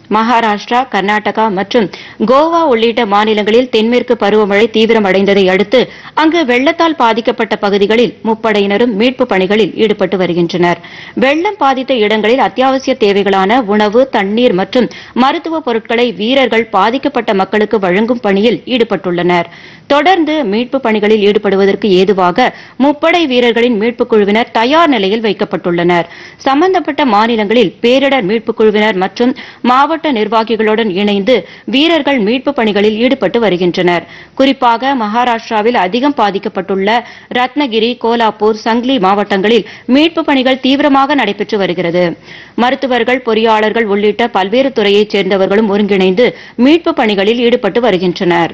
மகாராஷ்டிரா கர்நாடகா மற்றும் கோவா உள்ளிட்ட மாநிலங்களில் தென்மேற்கு பருவமழை தீவிரமடைந்ததை அடுத்து அங்கு வெள்ளத்தால் பாதிக்கப்பட்ட பகுதிகளில் முப்படையினரும் மீட்புப் பணிகளில் ஈடுபட்டு வருகின்றனர் வெள்ளம் பாதித்த இடங்களில் அத்தியாவசிய தேவைகளான உணவு தண்ணீர் மற்றும் மருத்துவ பொருட்களை வீரர்கள் பாதிக்கப்பட்ட மக்களுக்கு வழங்கும் பணியில் ஈடுபட்டுள்ளனர் தொடர்ந்து மீட்புப் பணிகளில் ஈடுபடுவதற்கு ஏதுவாக முப்படை வீரர்களின் மீட்புக் குழுவினர் தயார் நிலையில் வைக்கப்பட்டுள்ளனர் சம்பந்தப்பட்ட மாநிலங்களில் பேரிடர் மீட்புக் குழுவினர் மற்றும் மாவட்ட நிர்வாகிகளுடன் இணைந்து வீரர்கள் மீட்புப் பணிகளில் ஈடுபட்டு வருகின்றனர் குறிப்பாக மகாராஷ்டிராவில் அதிகம் பாதிக்கப்பட்டுள்ள ரத்னகிரி கோலாப்பூர் சங்லி மாவட்டங்களில் மீட்புப் பணிகள் தீவிரமாக நடைபெற்று வருகிறது மருத்துவர்கள் பொறியாளர்கள் உள்ளிட்ட பல்வேறு துறையைச் சேர்ந்தவர்களும் ஒருங்கிணைந்து மீட்புப் பணிகளில் ஈடுபட்டு வருகின்றனர்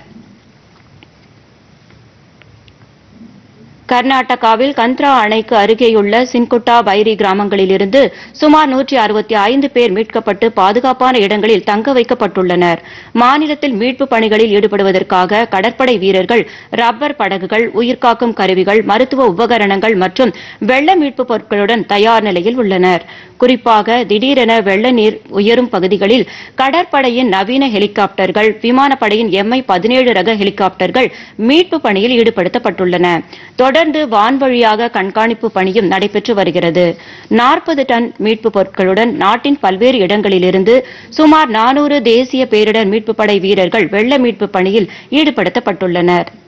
கர்நாடகாவில் கந்த்ரா அணைக்கு அருகேயுள்ள சின்குட்டா பைரி கிராமங்களிலிருந்து சுமார் நூற்றி அறுபத்தி ஐந்து பேர் மீட்கப்பட்டு பாதுகாப்பான இடங்களில் தங்க வைக்கப்பட்டுள்ளனர் மாநிலத்தில் மீட்புப் பணிகளில் ஈடுபடுவதற்காக கடற்படை வீரர்கள் ரப்பர் படகுகள் உயிர்காக்கும் கருவிகள் மருத்துவ உபகரணங்கள் மற்றும் வெள்ள மீட்புப் பொருட்களுடன் தயார் நிலையில் உள்ளனர் குறிப்பாக திடீரென வெள்ள நீர் உயரும் பகுதிகளில் கடற்படையின் நவீன ஹெலிகாப்டர்கள் விமானப்படையின் எம்ஐ பதினேழு ரக ஹெலிகாப்டர்கள் மீட்புப் பணியில் ஈடுபடுத்தப்பட்டுள்ளன தொடர்ந்து வான்வழியாக கண்காணிப்பு பணியும் நடைபெற்று வருகிறது நாற்பது டன் மீட்புப் பொருட்களுடன் நாட்டின் பல்வேறு இடங்களிலிருந்து சுமார் நானூறு தேசிய பேரிடர் மீட்புப் படை வீரர்கள் வெள்ள மீட்புப் பணியில் ஈடுபடுத்தப்பட்டுள்ளனர்